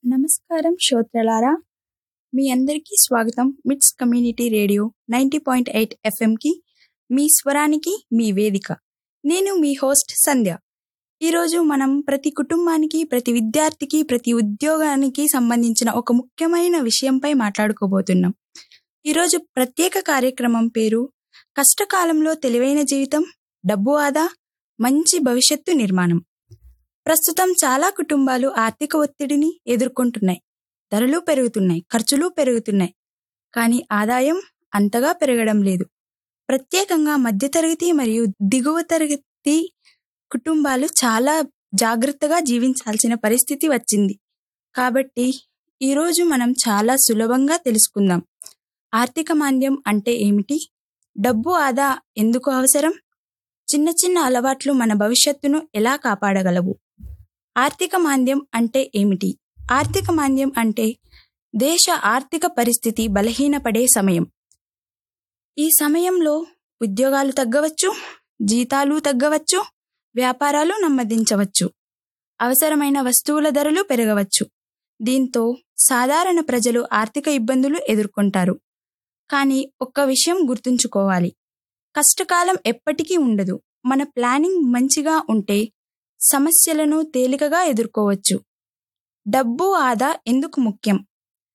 నమస్కారం శ్రోతలారా మీ అందరికీ స్వాగతం MITS community radio ninety point eight ఎఫ్ఎంకి మీ స్వరానికి మీ వేదిక నేను మీ హోస్ట్ సంధ్య ఈరోజు మనం ప్రతి కుటుంబానికి ప్రతి విద్యార్థికి ప్రతి ఉద్యోగానికి సంబంధించిన ఒక ముఖ్యమైన విషయంపై మాట్లాడుకోబోతున్నాం ఈరోజు ప్రత్యేక కార్యక్రమం పేరు కష్టకాలంలో తెలివైన జీవితం డబ్బు ఆదా మంచి భవిష్యత్తు నిర్మాణం ప్రస్తుతం చాలా కుటుంబాలు ఆర్థిక ఒత్తిడిని ఎదుర్కొంటున్నాయి ధరలు పెరుగుతున్నాయి ఖర్చులు పెరుగుతున్నాయి కానీ ఆదాయం అంతగా పెరగడం లేదు ప్రత్యేకంగా మధ్యతరగతి మరియు దిగువ తరగతి కుటుంబాలు చాలా జాగ్రత్తగా జీవించాల్సిన పరిస్థితి వచ్చింది కాబట్టి ఈరోజు మనం చాలా సులభంగా తెలుసుకుందాం ఆర్థిక మాంద్యం అంటే ఏమిటి డబ్బు ఆదా ఎందుకు అవసరం చిన్న చిన్న అలవాట్లు మన భవిష్యత్తును ఎలా కాపాడగలవు ఆర్థిక మాంద్యం అంటే ఏమిటి ఆర్థిక మాంద్యం అంటే దేశ ఆర్థిక పరిస్థితి బలహీనపడే సమయం ఈ సమయంలో ఉద్యోగాలు తగ్గవచ్చు జీతాలు తగ్గవచ్చు వ్యాపారాలు నెమ్మదించవచ్చు అవసరమైన వస్తువుల ధరలు పెరగవచ్చు దీంతో సాధారణ ప్రజలు ఆర్థిక ఇబ్బందులు ఎదుర్కొంటారు కానీ ఒక్క విషయం గుర్తుంచుకోవాలి కష్టకాలం ఎప్పటికీ ఉండదు మన ప్లానింగ్ మంచిగా ఉంటే సమస్యలను తేలికగా ఎదుర్కోవచ్చు డబ్బు ఆదా ఎందుకు ముఖ్యం